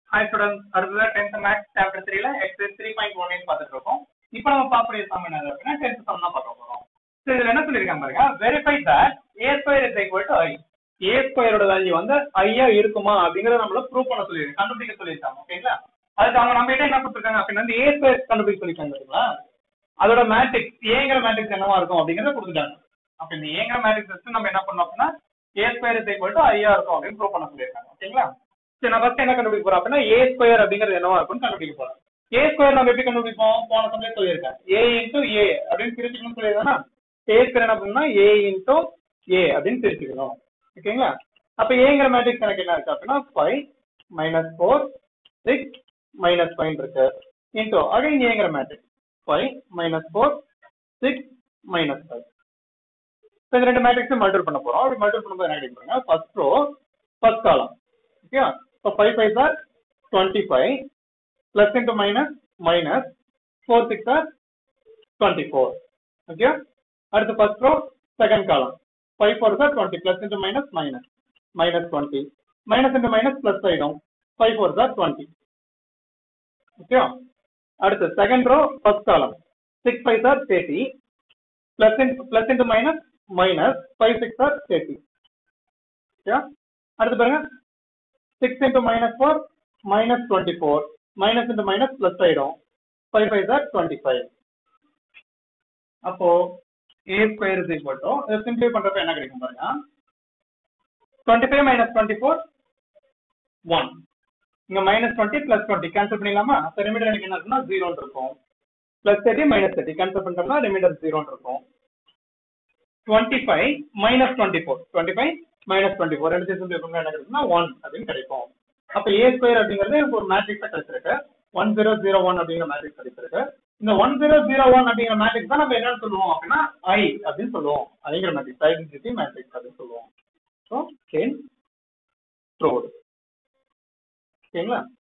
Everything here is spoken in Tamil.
ஹாய் ஸ்டூடெண்ட்ஸ் அடுத்தது டென்த் மேக்ஸ் சாப்டர் த்ரீல exercise three point one eight பார்த்துட்டு இருக்கோம் இப்போ நம்ம பார்க்கக்கூடிய சம் என்னது அப்படின்னா டென்த் சம் தான் பார்க்க போறோம் சரி இதுல என்ன சொல்லியிருக்காங்க பாருங்க verify that A square is equal to I A ஸ்கொயரோட வேல்யூ வந்து ஐயா இருக்குமா அப்படிங்கறத நம்மள ப்ரூவ் பண்ண சொல்லியிருக்காங்க கண்டுபிடிக்க சொல்லியிருக்காங்க ஓகேங்களா அதுக்கு அவங்க நம்ம கிட்ட என்ன கொடுத்துருக்காங்க அப்படின்னா வந்து ஏ ஸ்கொயர் கண்டுபிடிக்க சொல்லியிருக்காங்க பாத்தீங்களா அதோட மேட்ரிக்ஸ் ஏங்கிற மேட்ரிக்ஸ் என்னவா இருக்கும் அப்படிங்கறத கொடுத்துட்டாங்க அப்ப இந்த ஏங்கிற மேட்ரிக்ஸ் வச்சு நம்ம என்ன பண்ணோம் அப்படின்னா A square is equal to ஐயா இருக்கும் அப்படின்னு ப்ரூவ் பண்ண சொல்லியிருக்காங்க ஓகேங்களா சரி நான் ஃபர்ஸ்ட் என்ன கண்டுபிடிக்க போறோம் அப்படின்னா ஏ ஸ்கொயர் அப்படிங்கிறது என்னவா இருக்கும்னு கண்டுபிடிக்க போறோம் ஏ ஸ்கொயர் நம்ம எப்படி கண்டுபிடிப்போம் போன சமயம் சொல்லியிருக்கேன் ஏ இன்டூ ஏ அப்படின்னு பிரிச்சுக்கணும் சொல்லியிருக்கேன் ஏ ஸ்கொயர் என்ன பண்ணா ஏ இன்டூ ஏ அப்படின்னு பிரிச்சுக்கணும் ஓகேங்களா அப்ப ஏங்கிற மேட்ரிக்ஸ் எனக்கு என்ன இருக்கு அப்படின்னா five minus four six minus five இருக்கு இன்டூ அகைன் ஏங்கிற matrix five minus four six minus five இந்த ரெண்டு மேட்ரிக்ஸும் மல்டிபிள் பண்ண போறோம் அப்படி மல்டிபிள் பண்ணும்போது என்ன கிடைக்கும் first row first column okay இப்போ five five sir twenty five plus into minus minus four six sir twenty four okay அடுத்து first row second column five four sir twenty plus into minus minus minus twenty minus into minus plus ஆயிடும் five four sir twenty okay அடுத்து second row first column six five sir thirty plus in plus into minus minus five six sir thirty okay அடுத்து பாருங்க six into minus four minus twenty four minus into minus plus ஆயிடும் five five sir twenty five அப்போ A square is equal to இதை சிம்பிளை பண்றப்ப என்ன கிடைக்கும் பாருங்க twenty five minus twenty four one இங்க minus twenty plus twenty cancel பண்ணிடலாமா அப்போ ரிமைண்டர் எனக்கு என்ன இருக்குன்னா ஜீரோன்னு இருக்கும் plus thirty minus thirty cancel பண்ணிட்டோம்னா ரிமைண்டர் ஜீரோன்னு இருக்கும் twenty five minus twenty four twenty five minus twenty four ரெண்டு சிம்பிள் பண்ணா என்ன கிடைக்கும்னா ஒன் அப்படின்னு கிடைக்கும் அப்ப ஏ ஸ்கொயர் அப்படிங்கிறது எனக்கு ஒரு மேட்ரிக்ஸ் கிடைச்சிருக்கு ஒன் ஜீரோ ஜீரோ ஒன் அப்படிங்கிற மேட்ரிக்ஸ் கிடைச்சிருக்கு இந்த ஒன் ஜீரோ ஜீரோ ஒன் அப்படிங்கிற மேட்ரிக்ஸ் தான் நம்ம என்னன்னு சொல்லுவோம் அப்படின்னா ஐ அப்படின்னு சொல்லுவோம் ஐங்கிற மேட்ரிக்ஸ் ஐடென்டிட்டி மேட்ரிக்ஸ் அப்படின்னு சொல்லுவோம் ஸோ கேன் ட்ரோடு ஓகேங்களா